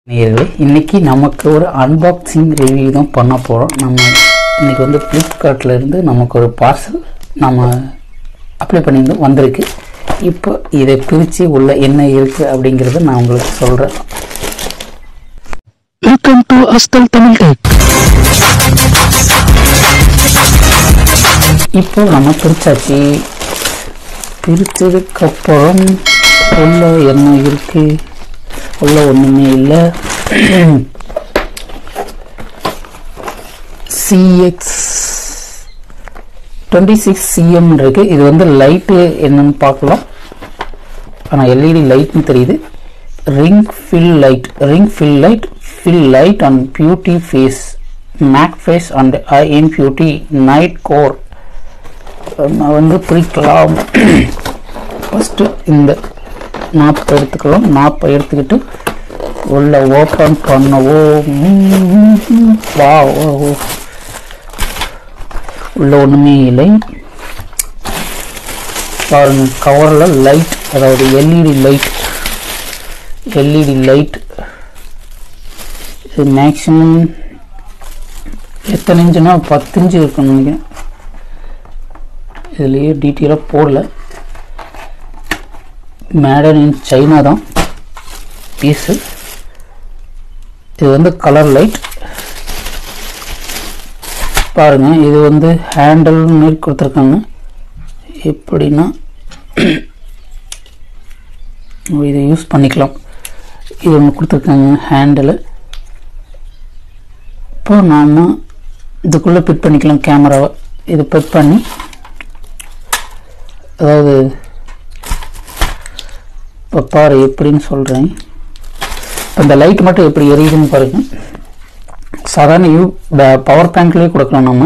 நேயர்களே இன்னைக்கு நமக்கு ஒரு அன்பாக்சிங் ரிவ்யூ தான் பண்ண போகிறோம் நம்ம இன்னைக்கு வந்து ஃப்ளிப்கார்ட்ல இருந்து நமக்கு ஒரு பார்சல் நம்ம அப்ளை பண்ணியிருந்தோம் வந்திருக்கு இப்போ இதை பிரித்து உள்ள என்ன இருக்குது அப்படிங்கிறத நான் உங்களுக்கு சொல்கிறேன் வெல்கம் டு அஸ்தல் தமிழ் டெக் இப்போ நம்ம பிரிச்சாச்சு பிரித்ததுக்கப்புறம் உள்ள என்ன இருக்கு உள்ள ஒன்றுமே இல்லை சிஎக்ஸ் டுவெண்ட்டி சிக்ஸ் சிஎம் இருக்கு இது வந்து லைட்டு என்னன்னு பார்க்கலாம் ஆனால் எல்இடி லைட்னு தெரியுது ring fill light ring fill light fill light and beauty face make face and eye in beauty night core நான் வந்து பிரிக்கலாம் ஃபஸ்ட்டு இந்த நாப்பை எடுத்துக்கலாம் நாப்பை எடுத்துக்கிட்டு உள்ள ஓப்பன் பண்ணவோ வா உள்ள ஒன்றுமே இல்லை பாருங்க கவரில் லைட் அதாவது எல்இடி லைட் எல்இடி லைட் இது மேக்ஸிமம் எத்தனை இன்ச்சுனா பத்து இன்ச்சு இருக்குன்னு நினைக்கிறேன் இதுலேயே டீட்டெயிலாக போடல மேடன் இன் சைனா தான் பீஸு இது வந்து கலர் லைட் பாருங்க இது வந்து ஹேண்டில் மாரி கொடுத்துருக்காங்க எப்படின்னா இதை யூஸ் பண்ணிக்கலாம் இது ஒன்று கொடுத்துருக்காங்க ஹேண்டில் இப்போ நாம் இதுக்குள்ளே ஃபிட் பண்ணிக்கலாம் கேமராவை இது ஃபிட் பண்ணி அதாவது இப்போ பாரு எப்படின்னு சொல்கிறேன் இப்போ இந்த லைட் மட்டும் எப்படி எரியுதுன்னு பாருங்க சாதாரண யூ பவர் பேங்க்லேயே கொடுக்கலாம் நம்ம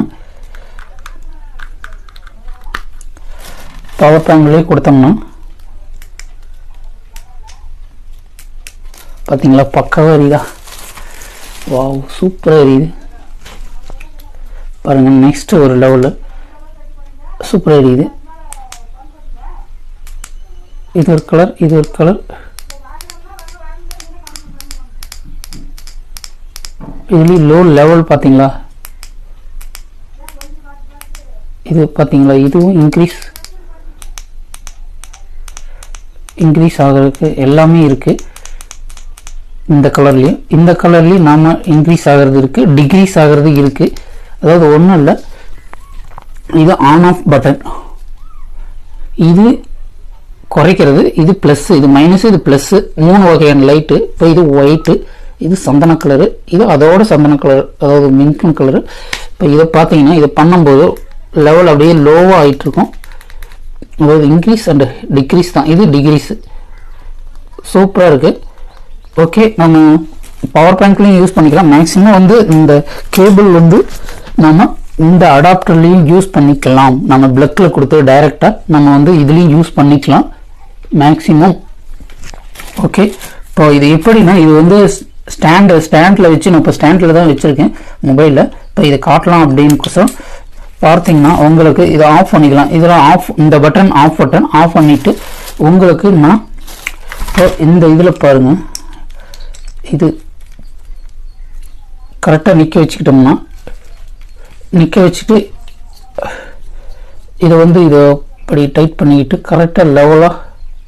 பவர் பேங்க்லேயே கொடுத்தோம்னா பார்த்தீங்களா பக்காவாக எரியுதா வாவ் சூப்பராக எரியுது பாருங்கள் நெக்ஸ்ட் ஒரு லெவலில் சூப்பராக எரியுது இது ஒரு கலர் இது ஒரு கலர் இதுலேயும் லோ லெவல் பார்த்தீங்களா இது பார்த்தீங்களா இதுவும் இன்க்ரீஸ் இன்க்ரீஸ் ஆகிறதுக்கு எல்லாமே இருக்குது இந்த கலர்லேயும் இந்த கலர்லேயும் நாம் இன்க்ரீஸ் ஆகிறது இருக்குது டிக்ரீஸ் ஆகிறது இருக்குது அதாவது ஒன்றும் இல்லை இது ஆன் ஆஃப் பட்டன் இது குறைக்கிறது இது ப்ளஸ் இது மைனஸ் இது ப்ளஸ் மூணு வகையான லைட்டு இப்போ இது ஒயிட்டு இது சந்தன கலரு இது அதோட சந்தன கலர் அதாவது மின்கும் கலரு இப்போ இதை பார்த்தீங்கன்னா இதை பண்ணும்போது லெவல் அப்படியே லோவாக ஆகிட்டு இருக்கும் அதாவது இன்க்ரீஸ் அண்ட் டிக்ரீஸ் தான் இது டிக்ரீஸ் சூப்பராக இருக்குது ஓகே நம்ம பவர் பேங்க்லையும் யூஸ் பண்ணிக்கலாம் மேக்ஸிமம் வந்து இந்த கேபிள் வந்து நம்ம இந்த அடாப்டர்லையும் யூஸ் பண்ணிக்கலாம் நம்ம பிளக்கில் கொடுத்து டைரெக்டாக நம்ம வந்து இதுலேயும் யூஸ் பண்ணிக்கலாம் மேக்ஸிமம் ஓகே இப்போ இது எப்படின்னா இது வந்து ஸ்டாண்டு ஸ்டாண்டில் வச்சு நான் இப்போ ஸ்டாண்டில் தான் வச்சுருக்கேன் மொபைலில் இப்போ இதை காட்டலாம் அப்படின்னு கோசம் பார்த்தீங்கன்னா உங்களுக்கு இதை ஆஃப் பண்ணிக்கலாம் இதில் ஆஃப் இந்த பட்டன் ஆஃப் பட்டன் ஆஃப் பண்ணிவிட்டு உங்களுக்கு நான் இப்போ இந்த இதில் பாருங்கள் இது கரெக்டாக நிற்க வச்சுக்கிட்டோம்னா நிற்க வச்சுட்டு இதை வந்து இதை இப்படி டைட் பண்ணிக்கிட்டு கரெக்டாக லெவலாக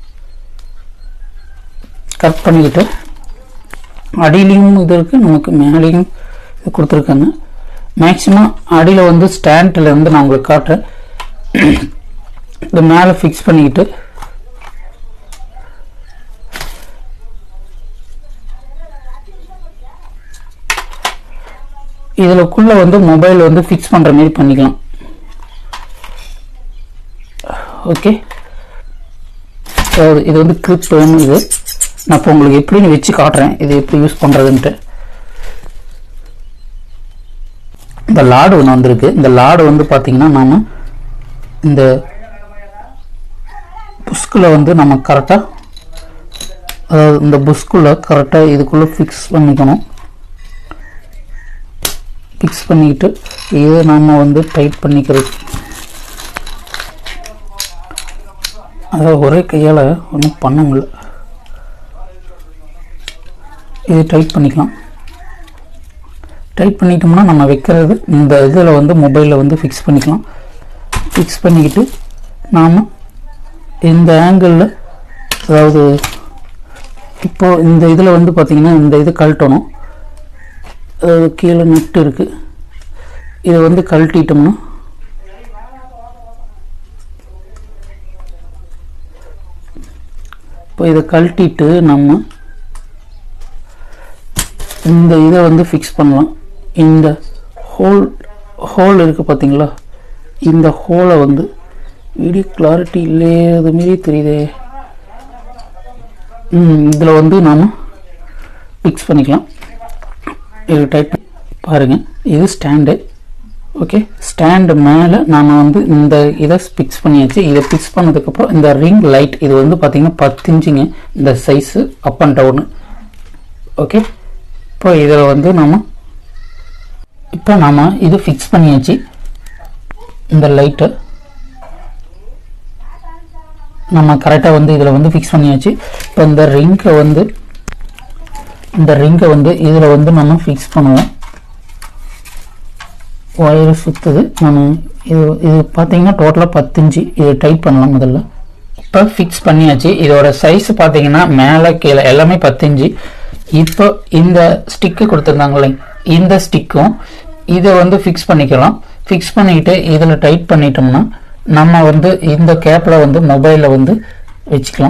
கட் பண்ணிக்கிட்டு அடியிலையும் இது இருக்குது நமக்கு மேலேயும் இது கொடுத்துருக்காங்க மேக்ஸிமம் அடியில் வந்து ஸ்டாண்டில் இருந்து நான் உங்களுக்கு காட்டுறேன் இந்த மேலே ஃபிக்ஸ் பண்ணிக்கிட்டு இதுலக்குள்ள வந்து மொபைல் வந்து ஃபிக்ஸ் பண்ணுற மாதிரி பண்ணிக்கலாம் ஓகே அதாவது இது வந்து கிளிப் வேணும் இது நான் இப்போ உங்களுக்கு எப்படின்னு வச்சு காட்டுறேன் இது எப்படி யூஸ் பண்ணுறதுன்ட்டு இந்த லாடு ஒன்று வந்திருக்கு இந்த லாடு வந்து பார்த்தீங்கன்னா நாம் இந்த புஷ்கில் வந்து நம்ம கரெக்டாக அதாவது இந்த புஷ்குள்ளே கரெக்டாக இதுக்குள்ளே ஃபிக்ஸ் பண்ணிக்கணும் ஃபிக்ஸ் பண்ணிக்கிட்டு இதை நாம் வந்து டைட் பண்ணிக்கிறது அதை ஒரே கையால் ஒன்றும் பண்ண முடியல இது டைட் பண்ணிக்கலாம் டைட் பண்ணிட்டோம்னா நம்ம வைக்கிறது இந்த இதில் வந்து மொபைலில் வந்து ஃபிக்ஸ் பண்ணிக்கலாம் ஃபிக்ஸ் பண்ணிக்கிட்டு நாம் இந்த ஆங்கிளில் அதாவது இப்போ இந்த இதில் வந்து பார்த்திங்கன்னா இந்த இது கழட்டணும் அதாவது கீழே நெட்டு இருக்குது இதை வந்து கழட்டிட்டோம்னா இப்போ இதை கழட்டிட்டு நம்ம இந்த இதை வந்து ஃபிக்ஸ் பண்ணலாம் இந்த ஹோல் ஹோல் இருக்குது பார்த்தீங்களா இந்த ஹோலை வந்து வீடியோ கிளாரிட்டி இல்லாத மாரி தெரியுதே இதில் வந்து நாம் ஃபிக்ஸ் பண்ணிக்கலாம் இது டைட் பாருங்கள் இது ஸ்டாண்டு ஓகே ஸ்டாண்டு மேலே நாம் வந்து இந்த இதை ஃபிக்ஸ் பண்ணியாச்சு இதை ஃபிக்ஸ் பண்ணதுக்கப்புறம் இந்த ரிங் லைட் இது வந்து பார்த்திங்கன்னா பத்து இன்ச்சுங்க இந்த size up and down okay இப்போ இதில் வந்து நாம் இப்போ நாம் இது ஃபிக்ஸ் பண்ணியாச்சு இந்த லைட்டை நம்ம கரெக்டாக வந்து இதில் வந்து ஃபிக்ஸ் பண்ணியாச்சு இப்போ இந்த ரிங்கை வந்து இந்த ரிங்கை வந்து இதில் வந்து நம்ம ஃபிக்ஸ் பண்ணுவோம் ஒயர் சுற்றுது நம்ம இது இது பார்த்தீங்கன்னா டோட்டலாக பத்து இன்ச்சு இது டைட் பண்ணலாம் முதல்ல இப்போ ஃபிக்ஸ் பண்ணியாச்சு இதோட சைஸ் பார்த்தீங்கன்னா மேலே கீழே எல்லாமே பத்து இன்ச்சு இப்போ இந்த ஸ்டிக்கு கொடுத்துருந்தாங்களே இந்த ஸ்டிக்கும் இதை வந்து ஃபிக்ஸ் பண்ணிக்கலாம் ஃபிக்ஸ் பண்ணிக்கிட்டு இதில் டைட் பண்ணிட்டோம்னா நம்ம வந்து இந்த கேப்பில் வந்து மொபைலில் வந்து வச்சுக்கலாம்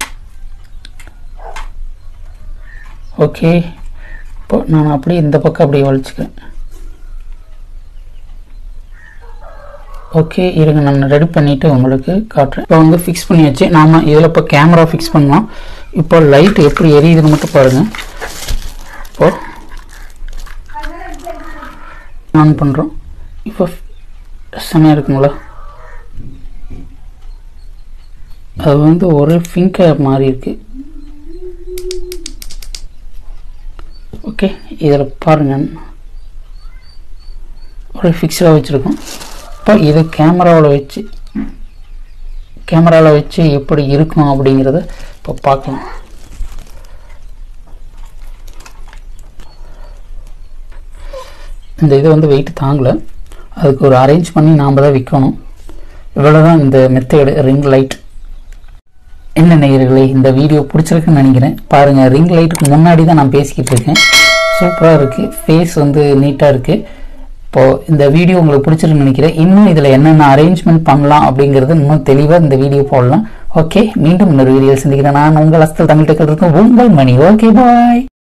ஓகே இப்போ நான் அப்படியே இந்த பக்கம் அப்படியே வலிச்சுக்கிறேன் ஓகே இருங்க நான் ரெடி பண்ணிவிட்டு உங்களுக்கு காட்டுறேன் இப்போ வந்து ஃபிக்ஸ் பண்ணியாச்சு நாம் இதில் இப்போ கேமரா ஃபிக்ஸ் பண்ணலாம் இப்போ லைட் எப்படி எரியுதுன்னு மட்டும் பாருங்கள் இப்போ ஆன் பண்ணுறோம் இப்போ செமையாக இருக்குங்களா அது வந்து ஒரு ஃபிங்கர் மாதிரி இருக்கு ஓகே இதில் பாருங்கள் ஒரு ஃபிக்ஸடாக வச்சுருக்கோம் இப்போ இதை கேமராவில் வச்சு கேமராவில் வச்சு எப்படி இருக்கும் அப்படிங்கிறத இப்போ பார்க்கலாம் இந்த இது வந்து வெயிட் தாங்கலை அதுக்கு ஒரு அரேஞ்ச் பண்ணி நாம் தான் விற்கணும் இவ்வளோ தான் இந்த மெத்தேடு ரிங் லைட் என்ன நேயர்களே இந்த வீடியோ பிடிச்சிருக்குன்னு நினைக்கிறேன் பாருங்கள் ரிங் லைட்டுக்கு முன்னாடி தான் நான் பேசிக்கிட்டு இருக்கேன் சூப்பராக இருக்குது ஃபேஸ் வந்து நீட்டாக இருக்குது இப்போது இந்த வீடியோ உங்களுக்கு பிடிச்சிருக்குன்னு நினைக்கிறேன் இன்னும் இதில் என்னென்ன அரேஞ்ச்மெண்ட் பண்ணலாம் அப்படிங்கிறது இன்னும் தெளிவாக இந்த வீடியோ போடலாம் ஓகே மீண்டும் இன்னொரு வீடியோ சந்திக்கிறேன் நான் உங்கள் அஸ்தல் தமிழ் டெக்கல் இருக்கும் உங்கள் மணி ஓகே பாய்